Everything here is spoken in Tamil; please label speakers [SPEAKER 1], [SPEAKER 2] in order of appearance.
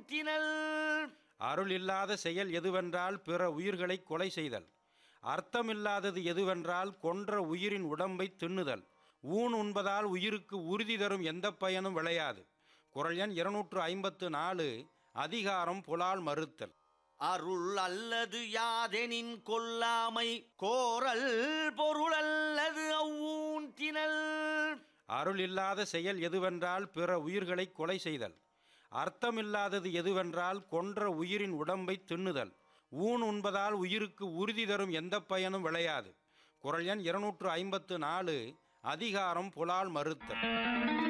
[SPEAKER 1] ஊன்றினல்
[SPEAKER 2] அருள் இல்லாத செயல் எதுவென்றால் பிற உயிர்களை கொலை செய்தல் அர்த்தமில்லாதது எதுவென்றால் கொன்ற உயிரின் உடம்பை தின்னுதல் ஊன் உண்பதால் உயிருக்கு உறுதி தரும் எந்த பயனும் விளையாது குரல் எண் இருநூற்று ஐம்பத்து நாலு அதிகாரம் புலால் மறுத்தல்
[SPEAKER 1] அருள் அல்லது யாதெனின் கொல்லாமை கோரல் பொருள் அல்லது அவ்வூன்றினல்
[SPEAKER 2] அருள் இல்லாத செயல் எதுவென்றால் பிற உயிர்களை கொலை செய்தல் அர்த்தமில்லாதது எதுவென்றால் கொன்ற உயிரின் உடம்பை தின்னுதல் ஊன் உண்பதால் உயிருக்கு உறுதி தரும் எந்த பயனும் விளையாது குரல் எண் இருநூற்று ஐம்பத்து நாலு அதிகாரம் புலால் மறுத்தல்